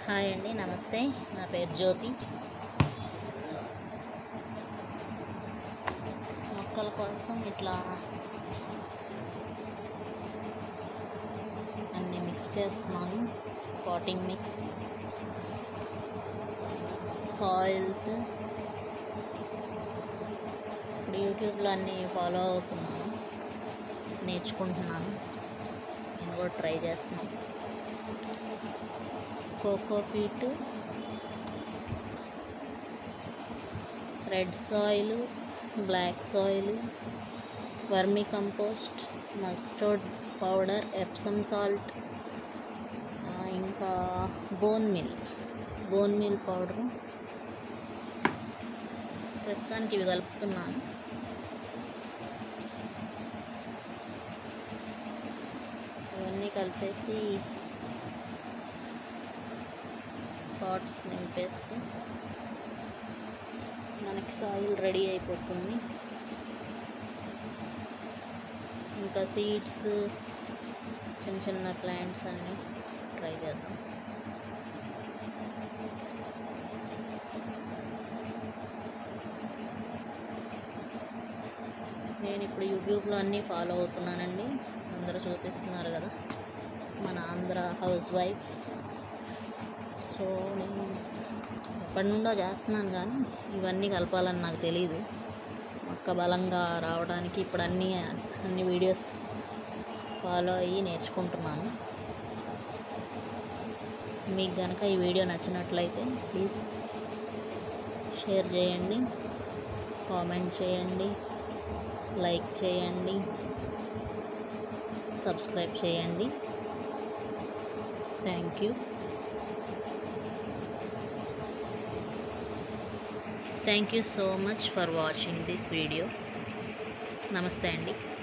hi అండి నమస్తే నా పేరు జ్యోతి మొక్కల కోసం ఇట్లా అన్నీ మిక్స్ చేస్తున్నాను పాటింగ్ మిక్స్ సాయిల్స్ ఇప్పుడు యూట్యూబ్లో అన్నీ ఫాలో అవుతున్నాను నేర్చుకుంటున్నాను నేను కూడా ట్రై చేస్తున్నాను cocopeat red soil black soil vermicompost mustard powder Epsom salt ఇంకా bone meal bone meal powder ప్రస్తుతానికి ఇవి కలుపుతున్నాను ఇవన్నీ కలిపేసి పాట్స్ నింపేస్తే మనకి సాయిల్ రెడీ అయిపోతుంది ఇంకా సీడ్స్ చిన్న చిన్న ప్లాంట్స్ అన్నీ ట్రై చేద్దాం నేను ఇప్పుడు యూట్యూబ్లో అన్నీ ఫాలో అవుతున్నానండి అందరూ చూపిస్తున్నారు కదా మన ఆంధ్ర హౌస్ వైఫ్స్ సో నేను ఎప్పటి నుండో చేస్తున్నాను కానీ ఇవన్నీ కలపాలని నాకు తెలియదు మొక్క బలంగా రావడానికి ఇప్పుడు అన్నీ అన్ని వీడియోస్ ఫాలో అయ్యి నేర్చుకుంటున్నాను మీకు కనుక ఈ వీడియో నచ్చినట్లయితే ప్లీజ్ షేర్ చేయండి కామెంట్ చేయండి లైక్ చేయండి సబ్స్క్రైబ్ చేయండి thank you thank you so much for watching this video నమస్తే అండి